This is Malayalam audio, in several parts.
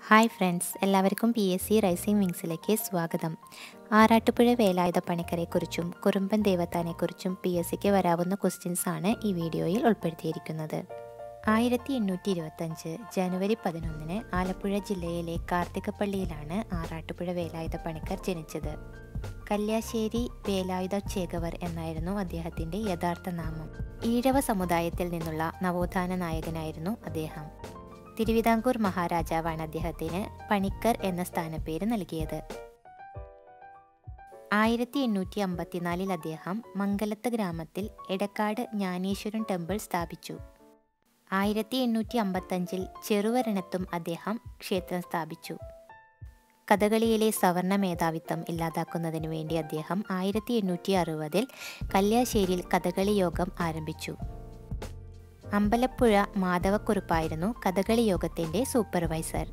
ഹായ് ഫ്രണ്ട്സ് എല്ലാവർക്കും പി എസ് സി റൈസിംഗ് വിങ്സിലേക്ക് സ്വാഗതം ആറാട്ടുപുഴ വേലായുധ പണിക്കരെക്കുറിച്ചും കുറുമ്പൻ ദേവത്താനെക്കുറിച്ചും പി എസ് സിക്ക് വരാവുന്ന ക്വസ്റ്റ്യൻസ് ആണ് ഈ വീഡിയോയിൽ ഉൾപ്പെടുത്തിയിരിക്കുന്നത് ആയിരത്തി എണ്ണൂറ്റി ഇരുപത്തഞ്ച് ജനുവരി പതിനൊന്നിന് ആലപ്പുഴ ജില്ലയിലെ കാർത്തികപ്പള്ളിയിലാണ് ആറാട്ടുപുഴ വേലായുധ പണിക്കർ ജനിച്ചത് കല്യാശ്ശേരി വേലായുധ ചേകവർ എന്നായിരുന്നു അദ്ദേഹത്തിൻ്റെ യഥാർത്ഥ നാമം ഈഴവ സമുദായത്തിൽ നിന്നുള്ള നവോത്ഥാന നായകനായിരുന്നു അദ്ദേഹം തിരുവിതാംകൂർ മഹാരാജാവാണ് അദ്ദേഹത്തിന് പണിക്കർ എന്ന സ്ഥാനപ്പേര് നൽകിയത് ആയിരത്തി എണ്ണൂറ്റി അമ്പത്തിനാലിൽ അദ്ദേഹം മംഗലത്ത് ഗ്രാമത്തിൽ എടക്കാട് ജ്ഞാനേശ്വരൻ ടെമ്പിൾ സ്ഥാപിച്ചു ആയിരത്തി എണ്ണൂറ്റി അമ്പത്തഞ്ചിൽ ചെറുവരണത്തും അദ്ദേഹം ക്ഷേത്രം സ്ഥാപിച്ചു കഥകളിയിലെ സവർണ മേധാവിത്വം ഇല്ലാതാക്കുന്നതിനു വേണ്ടി അദ്ദേഹം ആയിരത്തി എണ്ണൂറ്റി അറുപതിൽ കല്യാശ്ശേരിയിൽ കഥകളി യോഗം ആരംഭിച്ചു അമ്പലപ്പുഴ മാധവക്കുറുപ്പായിരുന്നു കഥകളി യോഗത്തിൻ്റെ സൂപ്പർവൈസർ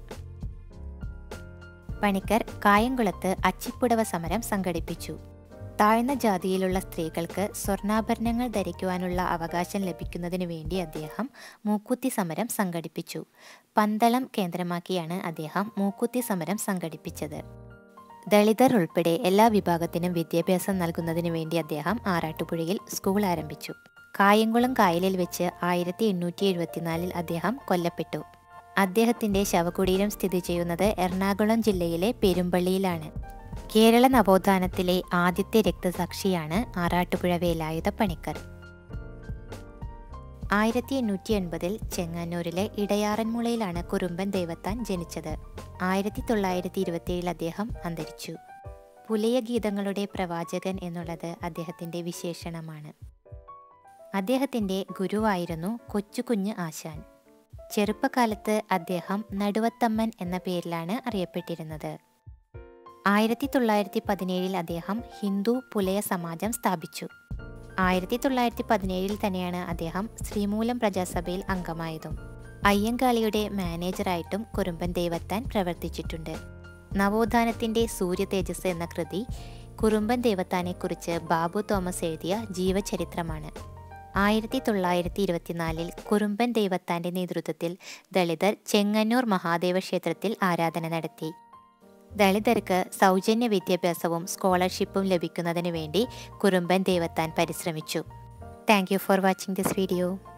പണിക്കർ കായംകുളത്ത് അച്ചിപ്പുടവ സമരം സംഘടിപ്പിച്ചു താഴ്ന്ന ജാതിയിലുള്ള സ്ത്രീകൾക്ക് സ്വർണ്ണാഭരണങ്ങൾ ധരിക്കുവാനുള്ള അവകാശം ലഭിക്കുന്നതിനു വേണ്ടി അദ്ദേഹം മൂക്കുത്തി സമരം സംഘടിപ്പിച്ചു പന്തളം കേന്ദ്രമാക്കിയാണ് അദ്ദേഹം മൂക്കുത്തി സമരം സംഘടിപ്പിച്ചത് ദളിതർ ഉൾപ്പെടെ എല്ലാ വിഭാഗത്തിനും വിദ്യാഭ്യാസം നൽകുന്നതിനു വേണ്ടി അദ്ദേഹം ആറാട്ടുപുഴയിൽ സ്കൂൾ ആരംഭിച്ചു കായംകുളം കായലിൽ വെച്ച് ആയിരത്തി എണ്ണൂറ്റി എഴുപത്തിനാലിൽ അദ്ദേഹം കൊല്ലപ്പെട്ടു അദ്ദേഹത്തിൻ്റെ ശവകുടീരം സ്ഥിതി ചെയ്യുന്നത് എറണാകുളം ജില്ലയിലെ പെരുമ്പള്ളിയിലാണ് കേരള നവോത്ഥാനത്തിലെ ആദ്യത്തെ രക്തസാക്ഷിയാണ് ആറാട്ടുപുഴ വേലായുധ പണിക്കർ ആയിരത്തി എണ്ണൂറ്റി എൺപതിൽ ചെങ്ങന്നൂരിലെ ഇടയാറന്മുളയിലാണ് കുറുമ്പൻ ദേവത്താൻ ജനിച്ചത് ആയിരത്തി തൊള്ളായിരത്തി ഇരുപത്തിയേഴിൽ അദ്ദേഹം അന്തരിച്ചു പുലയ ഗീതങ്ങളുടെ പ്രവാചകൻ എന്നുള്ളത് അദ്ദേഹത്തിൻ്റെ വിശേഷണമാണ് അദ്ദേഹത്തിൻ്റെ ഗുരുവായിരുന്നു കൊച്ചുകുഞ്ഞ് ആശാൻ ചെറുപ്പകാലത്ത് അദ്ദേഹം നടുവത്തമ്മൻ എന്ന പേരിലാണ് അറിയപ്പെട്ടിരുന്നത് ആയിരത്തി തൊള്ളായിരത്തി പതിനേഴിൽ അദ്ദേഹം ഹിന്ദു പുലയ സമാജം സ്ഥാപിച്ചു ആയിരത്തി തൊള്ളായിരത്തി പതിനേഴിൽ തന്നെയാണ് അദ്ദേഹം ശ്രീമൂലം പ്രജാസഭയിൽ അംഗമായതും അയ്യങ്കാളിയുടെ മാനേജറായിട്ടും കുറുമ്പൻ ദേവത്താൻ പ്രവർത്തിച്ചിട്ടുണ്ട് നവോത്ഥാനത്തിൻ്റെ സൂര്യ തേജസ് എന്ന കൃതി കുറുമ്പൻ ദേവത്താനെക്കുറിച്ച് ബാബു തോമസ് എഴുതിയ ജീവചരിത്രമാണ് ആയിരത്തി തൊള്ളായിരത്തി ഇരുപത്തിനാലിൽ കുറുമ്പൻ ദൈവത്താൻ്റെ നേതൃത്വത്തിൽ ദളിതർ ചെങ്ങന്നൂർ മഹാദേവ ക്ഷേത്രത്തിൽ ആരാധന നടത്തി ദളിതർക്ക് സൗജന്യ വിദ്യാഭ്യാസവും സ്കോളർഷിപ്പും ലഭിക്കുന്നതിന് വേണ്ടി കുറുമ്പൻ ദേവത്താൻ പരിശ്രമിച്ചു thank you for watching this video